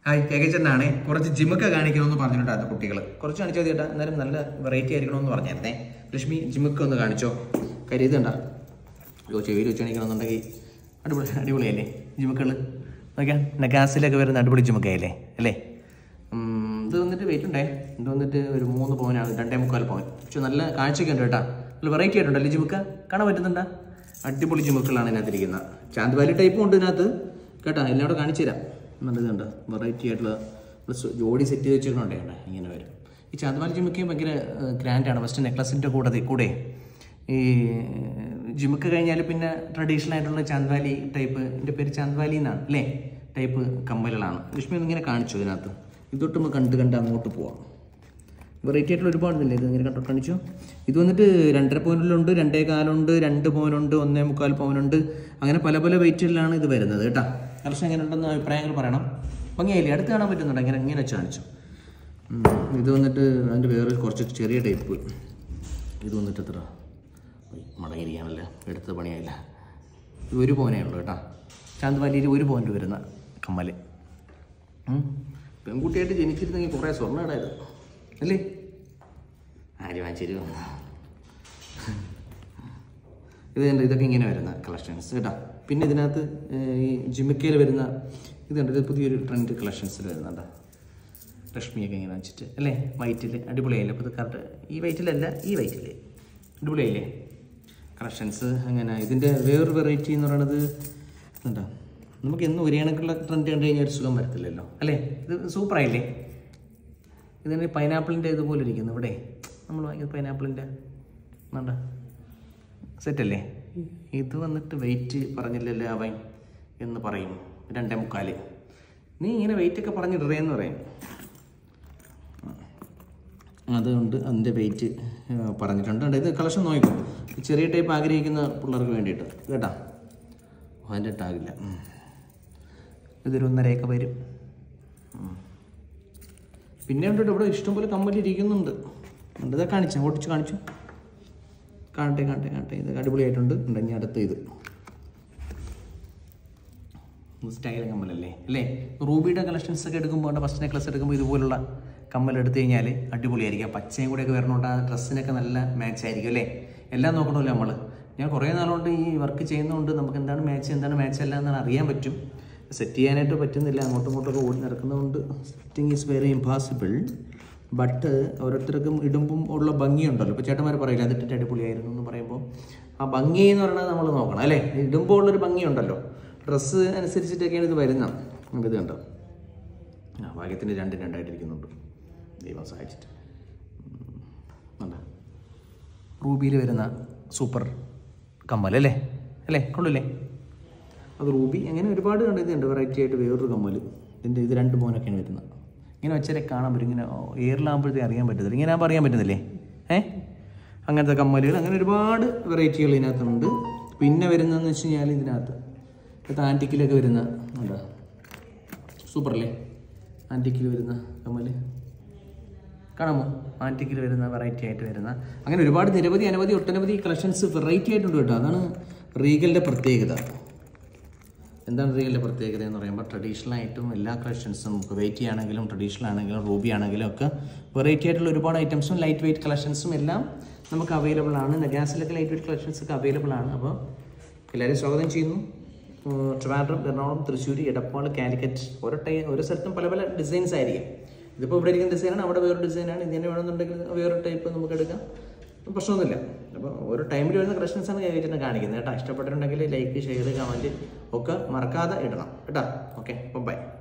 Hi കേക്കച്ചനാണ് കുറച്ച് ജിമ്മൊക്കെ കാണിക്കണമെന്ന് പറഞ്ഞിട്ടുണ്ടായിരുന്നു കുട്ടികൾ കുറച്ച് കാണിച്ചാൽ ചേട്ടാ എന്നാലും നല്ല വെറൈറ്റി ആയിരിക്കണമെന്ന് പറഞ്ഞായിരുന്നേ ലക്ഷ്മി ജിമ്മൊക്കെ ഒന്ന് കാണിച്ചോ കാര്യം ഇത് കണ്ടാ അയ്യോ ചെവിയിൽ വെച്ച് കാണിക്കണമെന്നുണ്ടെങ്കിൽ അടിപൊളി അടിപൊളിയല്ലേ ജിമ്മക്കൾ നോക്കിയാൽ നഗാസിലൊക്കെ വരുന്ന അടിപൊളി ജിമ്മൊക്കെയല്ലേ അല്ലേ ഉം, ഇത് വന്നിട്ട് വെയിറ്റ് ഉണ്ടേ ഇത് വന്നിട്ട് ഒരു മൂന്ന് പവനാണ് രണ്ടേ മുക്കാൽ പവൻ പക്ഷെ നല്ല കാഴ്ചയൊക്കെ ഉണ്ട് കേട്ടാ നല്ല വെറൈറ്റി ആയിട്ടുണ്ടല്ലേ ജിമുക്ക കാണാൻ പറ്റുന്നുണ്ടാ അടിപൊളി ജിമുക്കളാണ് ഇതിനകത്തിരിക്കുന്നത് ചാന്ത് ടൈപ്പും ഉണ്ട് ഇതിനകത്ത് കേട്ടാ എല്ലാം കൂടെ കാണിച്ചു തരാം നല്ലതുണ്ട് വെറൈറ്റി ആയിട്ടുള്ള പ്ലസ് ജോഡി സെറ്റ് ചെയ്ത് വെച്ചിട്ടുണ്ടേ കണ്ടേ ഇങ്ങനെ വരും ഈ ചാന്തുവാലി ജിമുക്കയും ഭയങ്കര ഗ്രാൻഡാണ് ഫസ്റ്റ് നെക്ലസിൻ്റെ കൂടെ കൂടെ ഈ ജിമുക്ക് കഴിഞ്ഞാൽ പിന്നെ ട്രഡീഷണൽ ആയിട്ടുള്ള ചാന്ദ്വാലി ടൈപ്പ് എൻ്റെ പേര് ചാന്ദ്വാലി എന്നാണ് അല്ലേ ടൈപ്പ് കമ്മലുകളാണ് ലക്ഷ്മി ഒന്നിങ്ങനെ കാണിച്ചു ഇതിനകത്ത് ഇതൊട്ട് നമുക്ക് കണ്ട് കണ്ട് അങ്ങോട്ട് പോവാം വെറൈറ്റി ആയിട്ടുള്ള ഒരുപാടുന്നില്ലേ ഇത് ഇങ്ങനെ കണ്ടോ കാണിച്ചു ഇത് വന്നിട്ട് രണ്ടര പവനിലുണ്ട് രണ്ടേ കാലുണ്ട് രണ്ട് പവനുണ്ട് ഒന്നേ മുക്കാൽ പവനുണ്ട് അങ്ങനെ പല പല വെയിറ്റിലാണ് ഇത് വരുന്നത് കേട്ടോ കളക്ഷൻ എങ്ങനെ ഉണ്ടെന്ന് അഭിപ്രായങ്ങൾ പറയണം ഭംഗിയായില്ലേ അടുത്ത് കാണാൻ പറ്റുന്നുണ്ട് ഇങ്ങനെ ഇങ്ങനെ വെച്ച് കാണിച്ചു ഉം. ഇത് വന്നിട്ട് അതിൻ്റെ വേറെ കുറച്ച് ചെറിയ ടൈപ്പ് ഇത് വന്നിട്ട് എത്ര ഉയ്, മടങ്ങിയിരിക്കാനല്ലേ എടുത്ത പണിയായില്ല ഇത് ഒരു പവനേ ഉള്ളൂ കേട്ടോ ചാന്ത് ഒരു പോയിന്റ് വരുന്ന കമ്മല് ഉം. പെൺകുട്ടിയായിട്ട് ജനിച്ചിരുന്നെങ്കിൽ കുറേ സ്വർണ്ണം ഇടായിരുന്നു അല്ലേ ആര് വാങ്ങിച്ചു ഇത് കണ്ടോ ഇതൊക്കെ ഇങ്ങനെ വരുന്ന കളക്ഷൻസ് കേട്ടോ പിന്നെ ഇതിനകത്ത് ഏർ, ഈ ജിമിക്കയിൽ വരുന്ന ഇത് കണ്ടോ ഇത് പുതിയൊരു ട്രെൻഡ് കളക്ഷൻസിൽ വരുന്നുണ്ട് ലക്ഷ്മിയൊക്കെ ഇങ്ങനെ വെച്ചിട്ട് അല്ലേ വൈറ്റിൽ അടിപൊളിയായില്ലേ അപ്പോൾ ഇത് കറക്റ്റ് ഈ വൈറ്റിലല്ല ഈ വൈറ്റിൽ അടിപൊളിയായില്ലേ കളക്ഷൻസ് അങ്ങനെ ഇതിൻ്റെ വേറൊരു വെറൈറ്റി എന്ന് പറയുന്നത് എന്താ നമുക്ക് എന്നും ഒരേ കണക്കുള്ള ട്രെൻഡ് കണ്ടു കഴിഞ്ഞാൽ ഒരു സുഖം വരത്തില്ലല്ലോ അല്ലേ ഇത് സൂപ്പറായില്ലേ ഇതിന് പൈനാപ്പിളിൻ്റെ ഇതുപോലെ ഇരിക്കുന്നു ഇവിടെ നമ്മൾ വാങ്ങിയത് പൈനാപ്പിളിൻ്റെ വേണ്ട സെറ്റല്ലേ ഇത് വന്നിട്ട് വെയിറ്റ് പറഞ്ഞില്ലല്ലേ അവൻ എന്ന് പറയും രണ്ടേ മുക്കാല് നീ ഇങ്ങനെ വെയിറ്റ് ഒക്കെ പറഞ്ഞിടറേന്ന് പറയും അതുകൊണ്ട് അതിൻ്റെ വെയിറ്റ് പറഞ്ഞിട്ടുണ്ട് ഉണ്ട്. ഇത് കളക്ഷൻ നോക്കിക്കോ ഈ ചെറിയ ടൈപ്പ് ആഗ്രഹിക്കുന്ന പിള്ളേർക്ക് വേണ്ടിയിട്ട് കേട്ടാ അതിൻ്റെ ടാഗില്ല ഉം. ഇതൊരു ഒന്നരയൊക്കെ വരും ഉം. പിന്നെ ഉണ്ട് ഇവിടെ ഇഷ്ടംപോലെ കമ്മൽ ഇരിക്കുന്നുണ്ട് ഉണ്ട് ഇതാ കാണിച്ചാ ഓടിച്ച് കാണിച്ചു കാണട്ടെ കാണട്ടെ കാണട്ടെ ഇത് അടിപൊളിയായിട്ടുണ്ട് ഉണ്ട് ഇനി അടുത്ത ഇത് സ്റ്റൈൽ കമ്മലല്ലേ അല്ലേ റൂബിയുടെ കളക്ഷൻസ് ഒക്കെ എടുക്കുമ്പോൾ ഫസ്റ്റ് നെക്ലസ് എടുക്കുമ്പോൾ ഇതുപോലുള്ള കമ്മൽ എടുത്തു കഴിഞ്ഞാൽ അടിപൊളിയായിരിക്കും ആ പച്ചയും കൂടെ ഒക്കെ വരണോണ്ട് ആ ഡ്രസ്സിനൊക്കെ നല്ല മാച്ച് ആയിരിക്കും അല്ലേ എല്ലാം നോക്കണമല്ലോ നമ്മൾ ഞാൻ കുറേ നാളുകൊണ്ട് ഈ വർക്ക് ചെയ്യുന്നതുകൊണ്ട് നമുക്ക് എന്താണ് മാച്ച് എന്താണ് മാച്ച് അല്ല എന്നാണ് അറിയാൻ പറ്റും സെറ്റ് ചെയ്യാനായിട്ട് പറ്റുന്നില്ല അങ്ങോട്ടും ഇങ്ങോട്ടൊക്കെ ഓടി നടക്കുന്നതുകൊണ്ട് setting is very impossible but ഓരോരുത്തർക്കും ഇടുമ്പം ഉള്ള ഭംഗിയുണ്ടല്ലോ ഇപ്പോൾ ചേട്ടന്മാർ പറയില്ല അതിട്ടിട്ട് അടിപൊളിയായിരുന്നു എന്ന് പറയുമ്പോൾ ആ ഭംഗി എന്ന് പറയുന്നത് നമ്മൾ നോക്കണം അല്ലേ ഇടുമ്പോൾ ഉള്ളൊരു ഭംഗിയുണ്ടല്ലോ ഡ്രസ്സ് അനുസരിച്ചിട്ടൊക്കെയാണ് ഇത് വരുന്നത് നമുക്ക് ഇത് കണ്ടോ ആ ഭാഗ്യത്തിന് രണ്ടും രണ്ടായിട്ടിരിക്കുന്നുണ്ട് ദൈവം സഹായിച്ചിട്ട് വേണ്ട റൂബിയിൽ വരുന്ന സൂപ്പർ കമ്മൽ അല്ലേ അല്ലേ കൊള്ളില്ലേ അത് റൂബി അങ്ങനെ ഒരുപാട് കണ്ട് ഇതുണ്ട് വെറൈറ്റി ആയിട്ട് വേറൊരു കമ്മൽ ഇതിൻ്റെ ഇത് രണ്ട് മോനൊക്കെയാണ് വരുന്നത് ഇങ്ങനെ വെച്ചാലേ കാണാൻ പറ്റും ഇങ്ങനെ എയറിലാകുമ്പോഴത്തേ അറിയാൻ പറ്റത്തില്ല ഇങ്ങനെ ആകുമ്പോൾ അറിയാൻ പറ്റുന്നില്ലേ ഏ അങ്ങനത്തെ കമ്മലുകൾ അങ്ങനെ ഒരുപാട് വെറൈറ്റികൾ ഇതിനകത്തുണ്ട് പിന്നെ വരുന്നതെന്ന് വെച്ച് കഴിഞ്ഞാൽ ഇതിനകത്ത് ഇത് ആൻറ്റിക്കിലൊക്കെ വരുന്ന എന്താ സൂപ്പർ അല്ലേ ആൻറ്റിക്കിൽ വരുന്ന കമ്മൽ കാണാമോ ആൻറ്റിക്കിൽ വരുന്ന വെറൈറ്റി ആയിട്ട് വരുന്ന അങ്ങനെ ഒരുപാട് നിരവധി അനവധി ഒട്ടനവധി കളക്ഷൻസ് വെറൈറ്റി ആയിട്ടുണ്ട് കേട്ടോ അതാണ് റീഗലിൻ്റെ പ്രത്യേകത എന്താണ് റീഗലിൻ്റെ പ്രത്യേകത എന്ന് പറയുമ്പോൾ ട്രഡീഷണൽ ആയിട്ടും എല്ലാ കളക്ഷൻസും നമുക്ക് വെയിറ്റ് ആണെങ്കിലും ട്രഡീഷണൽ ആണെങ്കിലും റൂബി ആണെങ്കിലും ഒക്കെ വെറൈറ്റി ആയിട്ടുള്ള ഒരുപാട് ഐറ്റംസും ലൈറ്റ് വെയിറ്റ് കളക്ഷൻസും എല്ലാം നമുക്ക് അവൈലബിൾ ആണ് നഗാസിലൊക്കെ ലൈറ്റ് വെയിറ്റ് കളക്ഷൻസ് ഒക്കെ അവൈലബിൾ ആണ് അപ്പോൾ എല്ലാവരെയും സ്വാഗതം ചെയ്യുന്നു ഉം, ട്രിവാൻഡ്രം എറണാകുളം തൃശ്ശൂർ എടപ്പാൾ കാലിക്കറ്റ് ഓരോ ടൈ ഓരോ സ്ഥലത്തും പല പല ഡിസൈൻസ് ആയിരിക്കും ഇതിപ്പോൾ ഇവിടെ ഇരിക്കുന്ന ഡിസൈനാണ് അവിടെ വേറൊരു ഡിസൈനാണ് ഇത് തന്നെ വേണമെന്നുണ്ടെങ്കിൽ വേറൊരു ടൈപ്പ് നമുക്ക് എടുക്കാം പ്രശ്നമൊന്നുമില്ല അപ്പോൾ ഓരോ ടൈമിൽ വരുന്ന കളക്ഷൻസ് ആണ് കൈവച്ചിട്ട് കാണിക്കുന്നത് കേട്ടോ ഇഷ്ടപ്പെട്ടിട്ടുണ്ടെങ്കിൽ ലൈക്ക് ഷെയർ കമൻറ്റ് ഒക്കെ മറക്കാതെ ഇടണം കേട്ടോ ഓക്കെ ബൈ